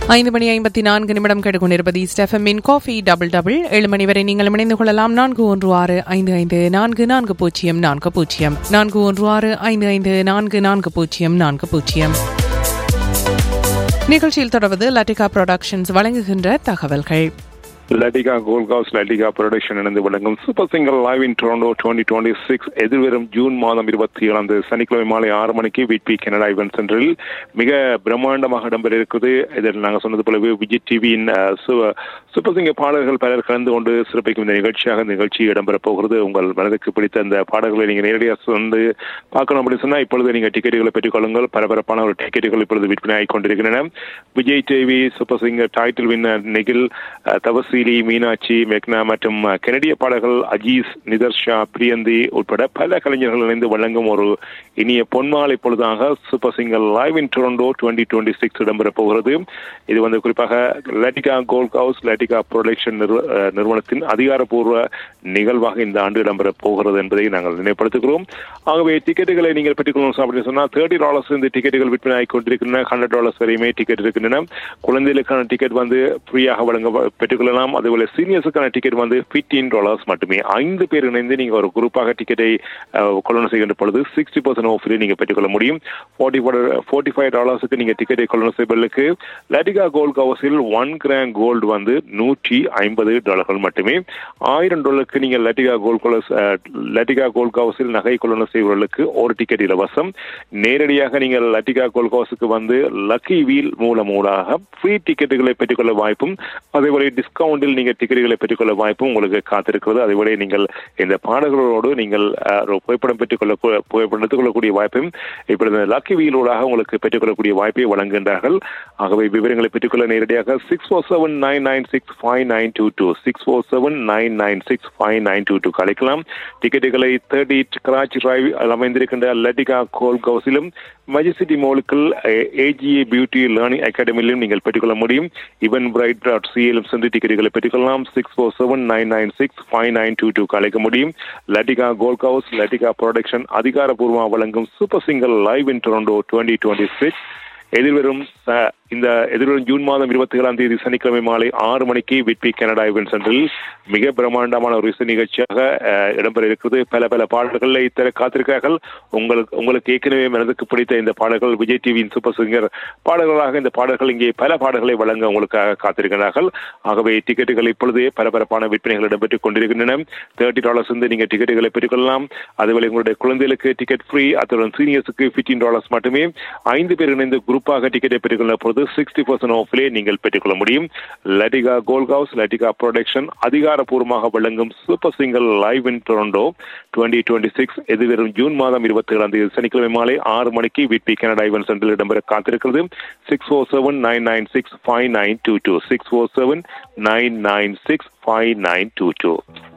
ஐந்து மணி ஐம்பத்தி நான்கு நிமிடம் கேட்டுக்கொண்டிருப்பது ஸ்டெஃபமின் காஃபி டபுள் டபுள் ஏழு மணி வரை நீங்கள் இணைந்து கொள்ளலாம் நான்கு ஒன்று ஆறு ஐந்து ஐந்து நான்கு நான்கு பூஜ்ஜியம் நான்கு பூஜ்ஜியம் நான்கு ஒன்று ஆறு ஐந்து ஐந்து நான்கு நான்கு பூஜ்ஜியம் நான்கு பூஜ்ஜியம் நிகழ்ச்சியில் தொடர்வது லட்டிகா புரொடக்ஷன்ஸ் வழங்குகின்ற தகவல்கள் லட்டிகா கோல்காஸ் லட்டிகா ப்ரொடக்ஷன் இணைந்து வழங்கும் super singer live in Toronto twenty twenty six எதிர்வரும் ஜூன் மாதம் இருபத்தி ஏழாம் தேதி சனிக்கிழமை மாலை ஆறு மணிக்கு விட்பி கனடா இவன் சென்டரில் மிக பிரம்மாண்டமாக இடம்பெற இருக்குது இதில் நாங்கள் சொன்னது போலவே விஜய் டிவியின் சூப்பர் சிங்கர் பாடல்கள் பலர் கலந்து கொண்டு சிறப்பிக்கும் இந்த நிகழ்ச்சியாக இந்த நிகழ்ச்சி இடம்பெற போகிறது உங்கள் மனதுக்கு பிடித்த அந்த பாடல்களை நீங்கள் நேரடியாக வந்து பார்க்கணும் அப்படின்னு சொன்னால் இப்பொழுது நீங்கள் டிக்கெட்டுகளை பெற்றுக்கொள்ளுங்கள் பரபரப்பான ஒரு டிக்கெட்டுகள் இப்பொழுது விற்பனை ஆகிக் கொண்டிருக்கின்றன Vijay TV super singer title winner Nekhil Thavasi சீலி மீனாட்சி மெக்னா மற்றும் கனடிய பாடல்கள் அஜீஸ் நிதர்ஷா பிரியந்தி உட்பட பல கலைஞர்கள் இணைந்து வழங்கும் ஒரு இனிய பொன்மாலை பொழுதாக super singer live in Toronto twenty twenty six இடம்பெற போகிறது இது வந்து குறிப்பாக Latika gold house Latika production நிறுவனத்தின் அதிகாரப்பூர்வ நிகழ்வாக இந்த ஆண்டு இடம்பெற போகிறது என்பதை நாங்கள் நினைப்படுத்துகிறோம் ஆகவே டிக்கெட்டுகளை நீங்கள் பெற்றுக்கொள்ளணும் அப்படின்னு சொன்னால் தேர்ட்டி டாலர்ஸ் இந்த டிக்கெட்டுகள் விற்பனை ஆகி கொண்டிருக்கின்றன ஹண்ட்ரட் டாலர்ஸ் வரையுமே டிக்கெட் இருக்கின்றன குழந்தைகளுக்கான டிக்கெட் வந்து ஃப்ரீயாக வழங்க பெற்றுக்கொள்ளலாம் பண்ணலாம் அதுபோல சீனியர்ஸுக்கான டிக்கெட் வந்து பிப்டீன் டாலர்ஸ் மட்டுமே ஐந்து பேர் இணைந்து நீங்க ஒரு குரூப்பாக டிக்கெட்டை கொள்ளணும் செய்கின்ற பொழுது சிக்ஸ்டி பர்சன்ட் ஆஃபில் நீங்க பெற்றுக்கொள்ள முடியும் ஃபார்ட்டி ஃபோர்ட்டி ஃபைவ் டாலர்ஸுக்கு நீங்க டிக்கெட்டை கொள்ளணும் செய்வதற்கு லட்டிகா கோல்ட் கவர்ஸில் ஒன் கிராம் கோல்டு வந்து நூற்றி ஐம்பது டாலர்கள் மட்டுமே ஆயிரம் டாலருக்கு நீங்கள் Latika gold colours Latika gold கவர்ஸில் நகை கொள்ளணும் செய்வர்களுக்கு ஒரு டிக்கெட் இலவசம் நேரடியாக நீங்கள் லட்டிகா கோல்ட் கவர்ஸுக்கு வந்து லக்கி வீல் மூலமூடாக ஃப்ரீ டிக்கெட்டுகளை பெற்றுக்கொள்ள வாய்ப்பும் அதேபோல டிஸ்கவுண்ட் டிஸ்கவுண்டில் நீங்கள் டிக்கெட்டுகளை பெற்றுக்கொள்ள வாய்ப்பும் உங்களுக்கு காத்திருக்கிறது அதேபோல நீங்கள் இந்த பாடல்களோடு நீங்கள் புகைப்படம் பெற்றுக்கொள்ள புகைப்படம் எடுத்துக்கொள்ளக்கூடிய வாய்ப்பையும் இப்பொழுது லக்கி வீலோடாக உங்களுக்கு பெற்றுக்கொள்ளக்கூடிய வாய்ப்பை வழங்குகின்றார்கள் ஆகவே விவரங்களை பெற்றுக்கொள்ள நேரடியாக six four seven nine nine six five nine two two six four seven nine nine six five nine two two அழைக்கலாம் டிக்கெட்டுகளை தேர்ட்டி கிராச் டிரைவ் அமைந்திருக்கின்ற லட்டிகா கோல் கவுசிலும் மஜிசிட்டி மோலுக்கள் ஏஜிஏ பியூட்டி லேர்னிங் அகாடமியிலும் நீங்கள் பெற்றுக்கொள்ள முடியும் இவன் பிரைட் டாட் சிஎலும் சென்று டிக்கெட்டுகளை பெற்றுக்கொள்ளலாம் six four seven nine nine six five nine two two அழைக்க முடியும் Latika gold house Latika production அதிகாரப்பூர்வமாக வழங்கும் super singer live in Toronto twenty twenty six எதிர்வரும் இந்த எதிர்வரும் ஜூன் மாதம் இருபத்தி ஏழாம் தேதி சனிக்கிழமை மாலை ஆறு மணிக்கு விட்பி கனடா இவன் சென்றில் மிக பிரம்மாண்டமான ஒரு இசை நிகழ்ச்சியாக இடம்பெற இருக்கிறது பல பல பாடல்களை இத்தர காத்திருக்கிறார்கள் உங்களுக்கு உங்களுக்கு ஏற்கனவே மனதுக்கு பிடித்த இந்த பாடல்கள் விஜய் டிவியின் சூப்பர் சிங்கர் பாடல்களாக இந்த பாடல்கள் இங்கே பல பாடல்களை வழங்க உங்களுக்காக காத்திருக்கிறார்கள் ஆகவே டிக்கெட்டுகள் இப்பொழுதே பரபரப்பான விற்பனைகள் இடம்பெற்றுக் கொண்டிருக்கின்றன தேர்ட்டி டாலர்ஸ் வந்து நீங்க டிக்கெட்டுகளை பெற்றுக்கொள்ளலாம் அதுபோல உங்களுடைய குழந்தைகளுக்கு டிக்கெட் ஃப்ரீ அத்துடன் சீனியர்ஸுக்கு பிப்டீன் டாலர்ஸ் மட்டுமே ஐந்து பேர் இணைந்து குரூப்பாக டிக்கெட்டை பெற்றுக்கொள்ள பொழுது சிக்ஸ்டி பர்சன்ட் ஆஃப்லே நீங்கள் பெற்றுக்கொள்ள முடியும் Latika gold house Latika production அதிகாரப்பூர்வமாக வழங்கும் super singer live in Toronto twenty twenty six எதிர்வரும் ஜூன் மாதம் இருபத்தி ஏழாம் தேதி சனிக்கிழமை மாலை ஆறு மணிக்கு விட்பி கனடா இவன் சென்டரில் இடம்பெற காத்திருக்கிறது six four seven nine nine six five nine two two six four seven nine nine six five nine two two